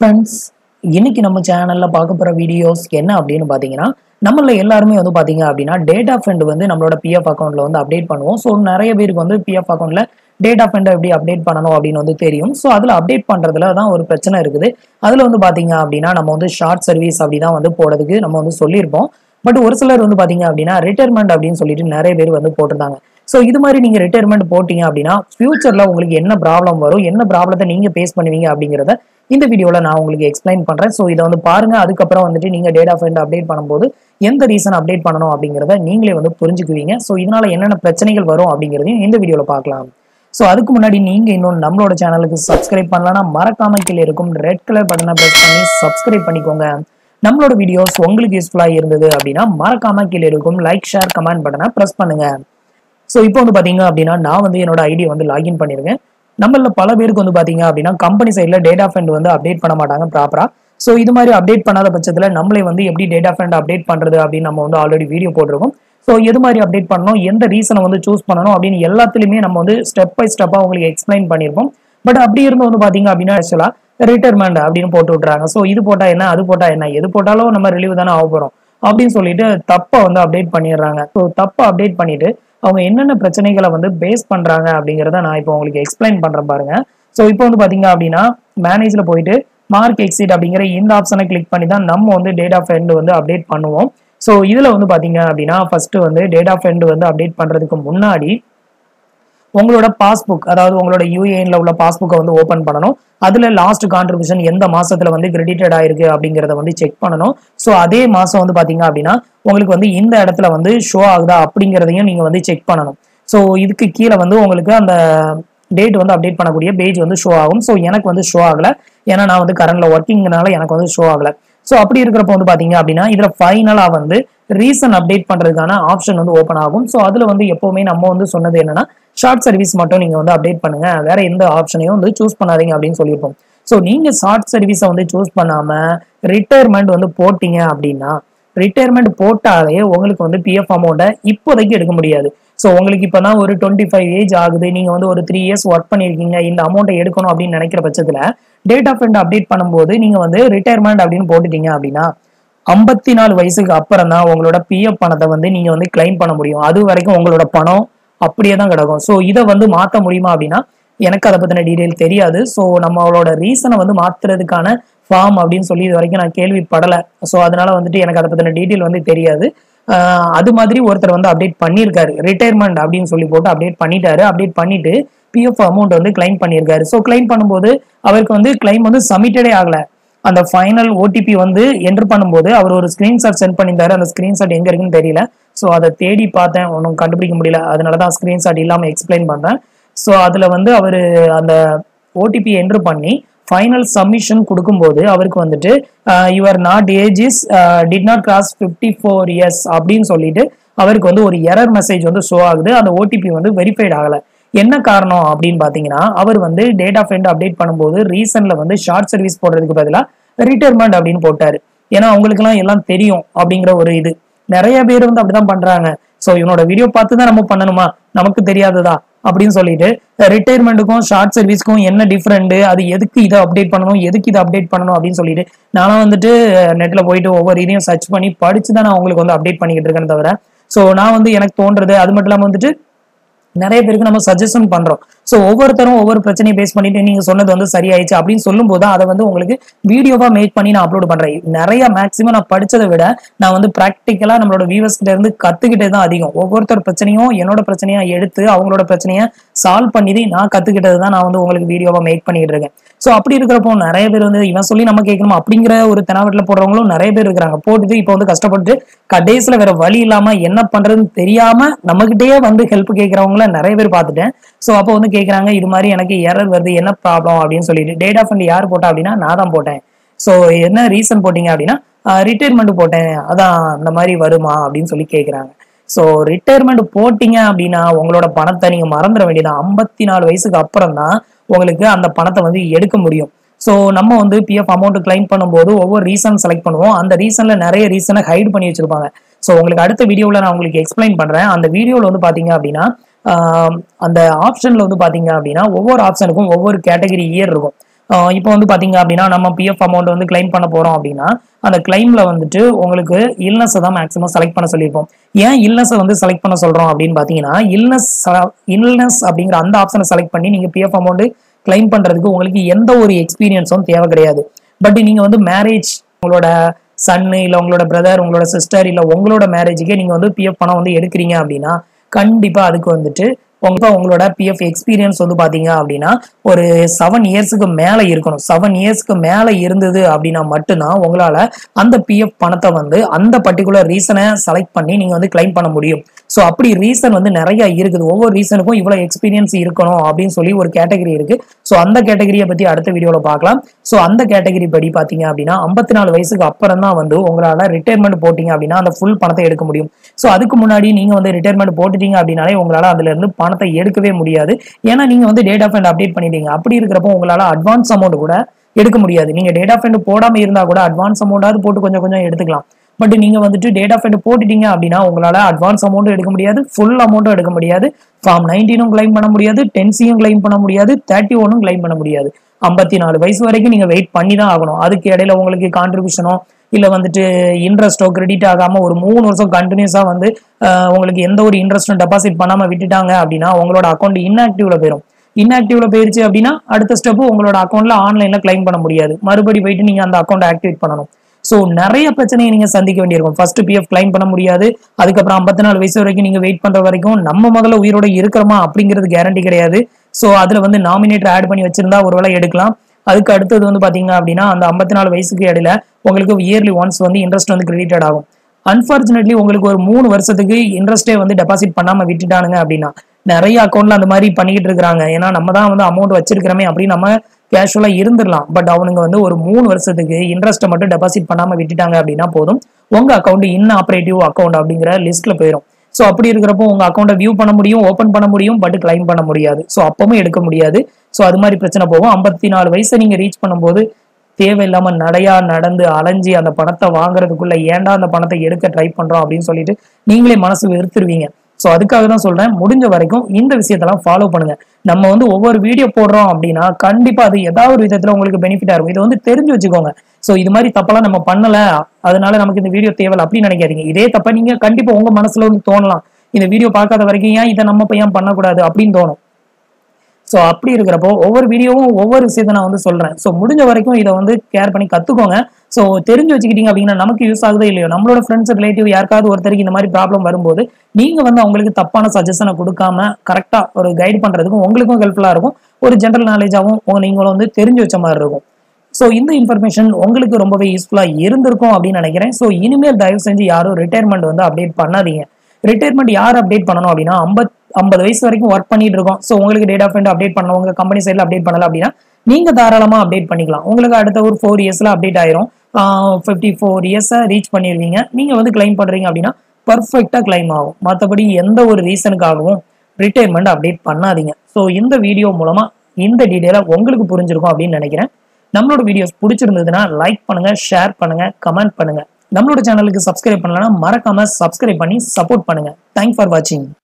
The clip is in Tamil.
ஃப்ரெண்ட்ஸ் இன்னைக்கு நம்ம சேனல்ல பார்க்க போற வீடியோஸ் என்ன அப்படின்னு பாத்தீங்கன்னா நம்மள எல்லாருமே வந்து பாத்தீங்க அப்படின்னா டேட்டா ஃபண்ட் வந்து நம்மளோட பிஎஃப் அக்கௌண்ட்ல வந்து அப்டேட் பண்ணுவோம் ஸோ நிறைய பேருக்கு வந்து பிஎஃப் அக்கௌண்ட்ல டேட்டா ஃபண்ட் எப்படி அப்டேட் பண்ணணும் அப்படின்னு வந்து தெரியும் ஸோ அதுல அப்டேட் பண்றதுல தான் ஒரு பிரச்சனை இருக்குது அதுல வந்து பாத்தீங்க அப்படின்னா நம்ம வந்து ஷார்ட் சர்வீஸ் அப்படிதான் வந்து போடுறதுக்கு நம்ம வந்து சொல்லியிருப்போம் பட் ஒரு சிலர் வந்து பாத்தீங்க அப்படின்னா ரிட்டையர்மெண்ட் அப்படின்னு சொல்லிட்டு நிறைய பேர் வந்து போட்டிருந்தாங்க ஸோ இது மாதிரி நீங்க ரிட்டையர்மெண்ட் போட்டீங்க அப்படின்னா ஃபியூச்சர்ல உங்களுக்கு என்ன ப்ராப்ளம் வரும் என்ன ப்ராப்ளத்தை நீங்க ஃபேஸ் பண்ணுவீங்க அப்படிங்கிறத இந்த வீடியோல நான் உங்களுக்கு எக்ஸ்பிளைன் பண்றேன் ஸோ இதை வந்து பாருங்க அதுக்கப்புறம் வந்துட்டு நீங்க டேட்டா ஃபைண்ட் அப்டேட் பண்ணும்போது எந்த ரீசன் அப்டேட் பண்ணணும் அப்படிங்கிறத நீங்களே வந்து புரிஞ்சுக்குவீங்க ஸோ இதனால என்னென்ன பிரச்சனைகள் வரும் அப்படிங்கிறதையும் இந்த வீடியோல பார்க்கலாம் ஸோ அதுக்கு முன்னாடி நீங்க இன்னும் நம்மளோட சேனலுக்கு சப்ஸ்கிரைப் பண்ணலன்னா மறக்காம கீழே இருக்கும் ரெட் கலர் பட்டனை பிரஸ் பண்ணி சப்ஸ்கிரைப் பண்ணிக்கோங்க நம்மளோட வீடியோஸ் உங்களுக்கு யூஸ்ஃபுல்லா இருந்தது அப்படின்னா மறக்காம கீழே இருக்கும் லைக் ஷேர் கமெண்ட் பட்டனை பிரஸ் பண்ணுங்க ஸோ இப்போ வந்து பாத்தீங்க அப்படின்னா நான் வந்து என்னோட ஐடியை வந்து லாகின் பண்ணிருக்கேன் நம்மள பல பேருக்கு வந்து பாத்தீங்க அப்படின்னா கம்பெனி சைட்ல டேட்டா ஃபண்ட் வந்து அப்டேட் பண்ண மாட்டாங்க ப்ராப்பரா ஸோ இது மாதிரி அப்டேட் பண்ணாத பட்சத்துல நம்மளே வந்து எப்படி டேட்டா ஃபண்ட் அப்டேட் பண்றது அப்படின்னு நம்ம வந்து ஆல்ரெடி வீடியோ போட்டிருக்கோம் ஸோ எது மாதிரி அப்டேட் பண்ணணும் எந்த ரீசனை வந்து சூஸ் பண்ணணும் அப்படின்னு எல்லாத்துலயுமே நம்ம வந்து ஸ்டெப் பை ஸ்டெப்பா உங்களுக்கு எக்ஸ்பிளைன் பண்ணியிருப்போம் பட் அப்படி இருந்து வந்து பாத்தீங்க அப்படின்னா ஆக்சுவலா ரிட்டையர்மெண்ட் அப்படின்னு போட்டு விட்றாங்க ஸோ இது போட்டா என்ன அது போட்டா என்ன எது போட்டாலும் நம்ம ரிலீவ் தானே ஆக போறோம் அப்படின்னு சொல்லிட்டு தப்பை வந்து அப்டேட் பண்ணிடுறாங்க ஸோ தப்பை அப்டேட் பண்ணிட்டு அவங்க என்னென்ன பிரச்சனைகளை வந்து பேஸ் பண்றாங்க அப்படிங்கிறத நான் இப்போ உங்களுக்கு எக்ஸ்பிளைன் பண்றேன் பாருங்க ஸோ இப்போ வந்து பாத்தீங்க அப்படின்னா மேனேஜ்ல போயிட்டு மார்க் எக்ஸிட் அப்படிங்கிற இந்த ஆப்ஷனை கிளிக் பண்ணி தான் நம்ம வந்து டேட்டா ஃப்ரெண்ட் வந்து அப்டேட் பண்ணுவோம் ஸோ இதுல வந்து பாத்தீங்க அப்படின்னா ஃபர்ஸ்ட் வந்து டேட்டா ஃப்ரெண்ட் வந்து அப்டேட் பண்றதுக்கு முன்னாடி உங்களோட பாஸ்புக் அதாவது உங்களோட யூஏஎன்ல உள்ள பாஸ்புக்கை வந்து ஓபன் பண்ணணும் அதுல லாஸ்ட் கான்ட்ரிபியூஷன் எந்த மாசத்துல வந்து கிரெடிட்டட் ஆயிருக்கு அப்படிங்கறத வந்து செக் பண்ணணும் ஸோ அதே மாசம் வந்து பாத்தீங்க அப்படின்னா உங்களுக்கு வந்து இந்த இடத்துல வந்து ஷோ ஆகுதா அப்படிங்கிறதையும் நீங்க வந்து செக் பண்ணணும் ஸோ இதுக்கு கீழே வந்து உங்களுக்கு அந்த டேட் வந்து அப்டேட் பண்ணக்கூடிய பேஜ் வந்து ஷோ ஆகும் ஸோ எனக்கு வந்து ஷோ ஆகல ஏன்னா நான் வந்து கரண்ட்ல ஒர்க்கிங்னால எனக்கு வந்து ஷோ ஆகல ஸோ அப்படி இருக்கிறப்ப வந்து பாத்தீங்க அப்படின்னா இதுல ஃபைனலா வந்து ரீசன் அப்டேட் பண்றதுக்கான ஆப்ஷன் வந்து ஓப்பன் ஆகும் ஸோ அதுல வந்து எப்பவுமே நம்ம வந்து சொன்னது என்னன்னா ஷார்ட் சர்வீஸ் மட்டும் நீங்க வந்து அப்டேட் பண்ணுங்க வேற எந்த ஆப்ஷனையும் வந்து சூஸ் பண்ணாதீங்க அப்படின்னு சொல்லியிருப்போம் ஸோ நீங்க ஷார்ட் சர்வீஸை வந்து சூஸ் பண்ணாம ரிட்டையர்மெண்ட் வந்து போட்டீங்க அப்படின்னா ரிட்டையர்மெண்ட் போட்டாலே உங்களுக்கு வந்து பிஎஃப் அமௌண்ட்டை இப்போதைக்கு எடுக்க முடியாது ஸோ உங்களுக்கு இப்போ தான் ஒரு டுவெண்ட்டி ஃபைவ் ஏஜ் ஆகுது நீங்கள் வந்து ஒரு த்ரீ இயர்ஸ் ஒர்க் பண்ணியிருக்கீங்க இந்த அமௌண்ட்டை எடுக்கணும் அப்படின்னு நினைக்கிற பட்சத்தில் டேட் ஆஃப் ஃபண்ட் அப்டேட் பண்ணும்போது நீங்கள் வந்து ரிட்டையர்மெண்ட் அப்படின்னு போட்டுட்டீங்க அப்படின்னா ஐம்பத்தி நாலு வயசுக்கு அப்புறம் தான் உங்களோட பிஎஃப் பணத்தை வந்து நீங்கள் வந்து கிளைம் பண்ண முடியும் அது வரைக்கும் உங்களோட பணம் அப்படியே தான் கிடக்கும் ஸோ இதை வந்து மாற்ற முடியுமா அப்படின்னா எனக்கு அதை பற்றின டீட்டெயில் தெரியாது ஸோ நம்மளோட ரீசனை வந்து மாற்றுறதுக்கான ஃபார்ம் அப்படின்னு சொல்லி இது வரைக்கும் நான் கேள்விப்படலை ஸோ அதனால வந்துட்டு எனக்கு அதை பற்றின டீட்டெயில் வந்து தெரியாது அது மாதிரி ஒருத்தர் வந்து அப்டேட் பண்ணியிருக்காரு ரிட்டையர்மெண்ட் அப்படின்னு சொல்லி போட்டு அப்டேட் பண்ணிட்டாரு அப்டேட் பண்ணிட்டு பிஎஃப் அமௌண்ட் வந்து கிளைம் பண்ணியிருக்காரு ஸோ கிளைம் பண்ணும்போது அவருக்கு வந்து கிளைம் வந்து சப்மிட்டடே ஆகல அந்த ஃபைனல் ஓடிபி வந்து என்டர் பண்ணும்போது அவர் ஒரு ஸ்கிரீன்ஷாட் சென்ட் பண்ணியிருந்தாரு அந்த ஸ்கிரீன்ஷாட் எங்க இருக்குன்னு தெரியல ஸோ அதை தேடி பார்த்தேன் ஒன்றும் கண்டுபிடிக்க முடியல அதனால தான் ஸ்கிரீன்ஷாட் இல்லாமல் எக்ஸ்பிளைன் பண்றேன் ஸோ அதுல வந்து அவர் அந்த ஓடிபி என்டர் பண்ணி ஃபைனல் சப்மிஷன் கொடுக்கும்போது அவருக்கு வந்துட்டு your not age is did not cross fifty four years அப்படின்னு சொல்லிட்டு அவருக்கு வந்து ஒரு எரர் மெசேஜ் வந்து ஷோ ஆகுது அந்த ஓடிபி வந்து வெரிஃபைட் ஆகலை என்ன காரணம் அப்படின்னு பாத்தீங்கன்னா அவர் வந்து டேட்டா ஃப்ரெண்ட் அப்டேட் பண்ணும்போது ரீசன்ல வந்து ஷார்ட் சர்வீஸ் போடுறதுக்கு பதிலாக ரிட்டையர்மெண்ட் அப்படின்னு போட்டாரு ஏன்னா அவங்களுக்குலாம் எல்லாம் தெரியும் அப்படிங்கிற ஒரு இது நிறைய பேர் வந்து அப்படிதான் பண்றாங்க ஸோ இவனோட வீடியோ பார்த்து தான் நம்ம பண்ணணுமா நமக்கு தெரியாததா அப்படின்னு சொல்லிட்டு ரிட்டையர்மெண்ட்டுக்கும் ஷார்ட் சர்வீஸ்க்கும் என்ன டிஃப்ரெண்ட் அது எதுக்கு இதை அப்டேட் பண்ணணும் எதுக்கு இதை அப்டேட் பண்ணணும் அப்படின்னு சொல்லிட்டு நானும் வந்துட்டு நெட்ல போயிட்டு ஒவ்வொரு இதையும் சர்ச் பண்ணி படிச்சு தான் நான் உங்களுக்கு வந்து அப்டேட் பண்ணிக்கிட்டு இருக்கேன்னு தவிர ஸோ நான் வந்து எனக்கு தோன்றது அது மட்டும் இல்லாமல் வந்துட்டு நிறைய பேருக்கு நம்ம சஜஷன் பண்றோம் ஸோ ஒவ்வொருத்தரும் ஒவ்வொரு பிரச்சனையை பேஸ் பண்ணிட்டு நீங்க சொன்னது வந்து சரியாயிடுச்சு அப்படின்னு சொல்லும் போது அதை வந்து உங்களுக்கு வீடியோவா மேக் பண்ணி நான் அப்லோட் பண்றேன் நிறைய மேக்ஸிமம் நான் படிச்சதை விட நான் வந்து ப்ராக்டிக்கலா நம்மளோட வியூவர்ஸ் கிட்ட இருந்து கத்துக்கிட்டே தான் அதிகம் ஒவ்வொருத்தர் பிரச்சனையும் என்னோட பிரச்சனையா எடுத்து அவங்களோட பிரச்சனையை சால்வ் பண்ணி நான் கத்துக்கிட்டது தான் நான் வந்து உங்களுக்கு வீடியோவா மேக் பண்ணிட்டு இருக்கேன் ஸோ அப்படி இருக்கிறப்போ நிறைய பேர் வந்து இவன் சொல்லி நம்ம கேட்கணும் அப்படிங்கிற ஒரு தெனாவட்டில் போடுறவங்களும் நிறைய பேர் இருக்கிறாங்க போட்டுட்டு இப்போ வந்து கஷ்டப்பட்டு கடைசியில் வேற வழி இல்லாம என்ன பண்றதுன்னு தெரியாம நம்மகிட்டயே வந்து ஹெல்ப் கேட்கறவங்கள நிறைய பேர் பார்த்துட்டேன் ஸோ அப்போ வந்து கேட்குறாங்க இது மாதிரி எனக்கு எரர் வருது என்ன ப்ராப்ளம் அப்படின்னு சொல்லிட்டு டேட் ஆஃப் ஃபண்ட் யார் போட்டா அப்படின்னா நான் தான் போட்டேன் ஸோ என்ன ரீசன் போட்டீங்க அப்படின்னா ரிட்டையர்மெண்ட் போட்டேன் அதான் அந்த மாதிரி வருமா அப்படின்னு சொல்லி கேட்குறாங்க ஸோ ரிட்டையர்மெண்ட் போட்டீங்க அப்படின்னா உங்களோட பணத்தை நீங்க மறந்துட வேண்டியது ஐம்பத்தி நாலு வயசுக்கு அப்புறம் தான் உங்களுக்கு அந்த பணத்தை வந்து எடுக்க முடியும் ஸோ நம்ம வந்து பிஎஃப் அமௌண்ட் கிளைம் பண்ணும்போது ஒவ்வொரு ரீசன் செலக்ட் பண்ணுவோம் அந்த ரீசன்ல நிறைய ரீசனை ஹைட் பண்ணி வச்சிருப்பாங்க ஸோ உங்களுக்கு அடுத்த வீடியோவில் நான் உங்களுக்கு எக்ஸ்பிளைன் பண்றேன் அந்த வீடியோவில் வந்து பாத்தீங்க அப்படின்னா ஆஹ் அந்த ஆப்ஷன்ல வந்து பாத்தீங்க அப்படின்னா ஒவ்வொரு ஆப்ஷனுக்கும் ஒவ்வொரு கேட்டகரி இயர் இருக்கும் இப்போ வந்து பாத்தீங்க அப்படின்னா நம்ம பிஎஃப் அமௌண்ட் வந்து கிளைம் பண்ண போறோம் அப்படின்னா அந்த கிளைம்ல வந்துட்டு உங்களுக்கு இல்னஸ் தான் மேக்ஸிமம் செலக்ட் பண்ண சொல்லியிருப்போம் ஏன் இல்னஸை வந்து செலக்ட் பண்ண சொல்றோம் அப்படின்னு பாத்தீங்கன்னா இல்னஸ் இல்னஸ் அப்படிங்கிற அந்த ஆப்ஷனை செலக்ட் பண்ணி நீங்க பிஎஃப் அமௌண்ட் கிளைம் பண்றதுக்கு உங்களுக்கு எந்த ஒரு எக்ஸ்பீரியன்ஸும் தேவை கிடையாது பட் நீங்க வந்து மேரேஜ் உங்களோட சன்னு இல்ல உங்களோட பிரதர் உங்களோட சிஸ்டர் இல்ல உங்களோட மேரேஜுக்கே நீங்க வந்து பிஎஃப் பணம் வந்து எடுக்கிறீங்க அப்படின்னா கண்டிப்பா அதுக்கு வந்துட்டு உங்க உங்களோட பிஎஃப் எக்ஸ்பீரியன்ஸ் வந்து பாத்தீங்க அப்படின்னா ஒரு செவன் இயர்ஸுக்கு மேல இருக்கணும் செவன் இயர்ஸ்க்கு மேல இருந்தது அப்படின்னா மட்டும்தான் உங்களால அந்த பிஎஃப் பணத்தை வந்து அந்த பர்டிகுலர் ரீசனை செலக்ட் பண்ணி நீங்க வந்து கிளைம் பண்ண முடியும் ஸோ அப்படி ரீசன் வந்து நிறைய இருக்குது ஒவ்வொரு ரீசனுக்கும் இவ்வளவு எக்ஸ்பீரியன்ஸ் இருக்கணும் அப்படின்னு சொல்லி ஒரு கேட்டகரி இருக்கு ஸோ அந்த கேட்டகரியை பத்தி அடுத்த வீடியோல பார்க்கலாம் ஸோ அந்த கேட்டகரி படி பாத்தீங்க அப்படின்னா ஐம்பத்தி நாலு வயசுக்கு அப்புறம் தான் வந்து உங்களால ரிட்டையர்மெண்ட் போட்டீங்க அப்படின்னா அந்த ஃபுல் பணத்தை எடுக்க முடியும் ஸோ அதுக்கு முன்னாடி நீங்க வந்து ரிட்டையர்மெண்ட் போட்டுட்டீங்க அப்படின்னாலே உங்களால அதுல இருந்து பணத்தை எடுக்கவே முடியாது ஏன்னா நீங்க வந்து டேட் ஆஃப் அப்டேட் பண்ணிட்டீங்க அப்படி இருக்கிறப்போ உங்களால அட்வான்ஸ் அமௌண்ட் கூட எடுக்க முடியாது நீங்க டேட் ஆஃப் போடாம இருந்தா கூட அட்வான்ஸ் அமௌண்டாவது போட்டு கொஞ்சம் கொஞ்சம் எடுத்துக்கலாம் பட் நீங்க வந்துட்டு டேட் ஆஃப் போட்டுட்டீங்க அப்படின்னா உங்களால அட்வான்ஸ் அமௌண்ட்டும் எடுக்க முடியாது ஃபுல் அமௌண்ட்டும் எடுக்க முடியாது ஃபார்ம் நைன்டீனும் கிளைம் பண்ண முடியாது டென்சியும் கிளைம் பண்ண முடியாது தேர்ட்டி ஒன்னும் கிளைம் பண்ண முடியாது ஐம்பத்தி நாலு வயசு வரைக்கும் நீங்க வெயிட் பண்ணி தான் ஆகணும் அதுக்கு இடையில உங்களுக்கு கான்ட்ரிபியூஷனோ இல்ல வந்துட்டு இன்ட்ரெஸ்டோ கிரெடிட் ஆகாம ஒரு மூணு வருஷம் கண்டினியூஸா வந்து அஹ், உங்களுக்கு எந்த ஒரு இன்ட்ரெஸ்டும் டெபாசிட் பண்ணாம விட்டுட்டாங்க அப்படின்னா உங்களோட அக்கௌண்ட் இன்ஆக்டிவ்ல போயிடும் இன்ஆக்டிவ்ல போயிருச்சு அப்படின்னா அடுத்த ஸ்டெப் உங்களோட அக்கௌண்ட்ல ஆன்லைன்ல கிளைம் பண்ண முடியாது மறுபடி போயிட்டு நீங்க அந்த அக்கௌண்ட் ஆக்டிவேட் பண்ணணும் ஸோ நிறைய பிரச்சனையை நீங்க சந்திக்க வேண்டியிருக்கும் ஃபர்ஸ்ட் பிஎஃப் கிளைம் பண்ண முடியாது அதுக்கப்புறம் ஐம்பத்தி நாலு வயசு வரைக்கும் நீங்க வெயிட் பண்ற வரைக்கும் நம்ம முதல்ல உயிரோட இருக்கிறோமா அப்படிங்கிறது கேரண்டி கிடையாது ஸோ அதுல வந்து நாமினேட்டர் ஆட் பண்ணி வச்சிருந்தா ஒருவேளை எடுக்கலாம் அதுக்கு அடுத்தது வந்து பாத்தீங்க அப்படின்னா அந்த ஐம்பத்தி நாலு வயசுக்கு இடையில உங்களுக்கு இயர்லி ஒன்ஸ் வந்து இன்ட்ரெஸ்ட் வந்து கிரெடிட்டட் ஆகும் அன்பார்ச்சுனேட்லி உங்களுக்கு ஒரு மூணு வருஷத்துக்கு இன்ட்ரெஸ்டே வந்து டெபாசிட் பண்ணாம விட்டுட்டானுங்க அப்படின்னா நிறைய அக்கௌண்ட்ல அந்த மாதிரி பண்ணிக்கிட்டு இருக்காங்க ஏன்னா நம்ம தான் வந்து அமௌண்ட் வச்சிருக்கிறோமே அப்படின்னு நம்ம கேஷுவலா இருந்துடலாம் பட் அவனுங்க வந்து ஒரு மூணு வருஷத்துக்கு இன்ட்ரெஸ்ட்டை மட்டும் டெபாசிட் பண்ணாம விட்டுட்டாங்க அப்படின்னா போதும் உங்க அக்கௌண்ட் இன் ஆப்ரேட்டிவ் அக்கௌண்ட் அப்படிங்கிற லிஸ்ட்ல போயிடும் ஸோ அப்படி இருக்கிறப்போ உங்க அக்கௌண்ட்டை வியூ பண்ண முடியும் ஓப்பன் பண்ண முடியும் பட் கிளைம் பண்ண முடியாது ஸோ அப்பவும் எடுக்க முடியாது ஸோ அது மாதிரி பிரச்சனை போகும் ஐம்பத்தி நாலு வயசை நீங்க ரீச் பண்ணும்போது தேவையில்லாம நடையா நடந்து அலைஞ்சி அந்த பணத்தை வாங்குறதுக்குள்ள ஏன்டா அந்த பணத்தை எடுக்க ட்ரை பண்றோம் அப்படின்னு சொல்லிட்டு நீங்களே மனசு வெறுத்துருவீங்க ஸோ அதுக்காக தான் சொல்றேன் முடிஞ்ச வரைக்கும் இந்த விஷயத்தெல்லாம் ஃபாலோ பண்ணுங்க நம்ம வந்து ஒவ்வொரு வீடியோ போடுறோம் அப்படின்னா கண்டிப்பா அது ஏதாவது ஒரு விதத்துல உங்களுக்கு பெனிஃபிட்டா இருக்கும் இதை வந்து தெரிஞ்சு வச்சுக்கோங்க ஸோ இது மாதிரி தப்பெல்லாம் நம்ம பண்ணல அதனால நமக்கு இந்த வீடியோ தேவையில்ல அப்படின்னு நினைக்காதீங்க இதே தப்ப நீங்க கண்டிப்பா உங்க மனசுல வந்து தோணலாம் இந்த வீடியோ பார்க்காத வரைக்கும் ஏன் இதை நம்ம பையன் பண்ணக்கூடாது அப்படின்னு தோணும் ஸோ அப்படி இருக்கிறப்போ ஒவ்வொரு வீடியோவும் ஒவ்வொரு விஷயத்த நான் வந்து சொல்றேன் ஸோ முடிஞ்ச வரைக்கும் இதை வந்து கேர் பண்ணி கத்துக்கோங்க ஸோ தெரிஞ்சு வச்சுக்கிட்டீங்க அப்படின்னா நமக்கு யூஸ் ஆகுதோ இல்லையோ நம்மளோட ஃப்ரெண்ட்ஸ் ரிலேட்டிவ் யாருக்காவது ஒருத்தருக்கு இந்த மாதிரி ப்ராப்ளம் வரும்போது நீங்க வந்து அவங்களுக்கு தப்பான சஜஷனை கொடுக்காம கரெக்டா ஒரு கைடு பண்றதுக்கும் உங்களுக்கும் ஹெல்ப்ஃபுல்லா இருக்கும் ஒரு ஜென்ரல் நாலேஜாகவும் நீங்களும் வந்து தெரிஞ்சு வச்ச மாதிரி இருக்கும் ஸோ இந்த இன்ஃபர்மேஷன் உங்களுக்கு ரொம்பவே யூஸ்ஃபுல்லா இருந்திருக்கும் அப்படின்னு நினைக்கிறேன் ஸோ இனிமேல் தயவு செஞ்சு யாரும் ரிட்டையர்மெண்ட் வந்து அப்டேட் பண்ணாதீங்க ரிட்டையர்மெண்ட் யார் அப்டேட் பண்ணணும் அப்படின்னா ஐம்பத் ஐம்பது வயசு வரைக்கும் ஒர்க் பண்ணிட்டு இருக்கோம் ஸோ உங்களுக்கு டேட் ஆஃப் அப்டேட் பண்ணணும் உங்க கம்பெனி சைடில் அப்டேட் பண்ணல அப்படின்னா நீங்க தாராளமா அப்டேட் பண்ணிக்கலாம் உங்களுக்கு அடுத்த ஒரு ஃபோர் இயர்ஸ்ல அப்டேட் ஆயிரும் ஃபிஃப்டி ஃபோர் இயர்ஸை ரீச் பண்ணிடுவீங்க நீங்க வந்து கிளைம் பண்றீங்க அப்படின்னா பர்ஃபெக்டா கிளைம் ஆகும் மற்றபடி எந்த ஒரு ரீசனுக்காகவும் ரிட்டையர்மெண்ட் அப்டேட் பண்ணாதீங்க ஸோ இந்த வீடியோ மூலமா இந்த டீட்டெயிலாக உங்களுக்கு புரிஞ்சிருக்கும் அப்படின்னு நினைக்கிறேன் நம்மளோட வீடியோஸ் பிடிச்சிருந்ததுன்னா லைக் பண்ணுங்க ஷேர் பண்ணுங்க கமெண்ட் பண்ணுங்க நம்மளோட சேனலுக்கு சப்ஸ்கிரைப் பண்ணலன்னா மறக்காம சப்ஸ்கிரைப் பண்ணி சப்போர்ட் பண்ணுங்க தேங்க்ஸ் ஃபார் வாட்சிங்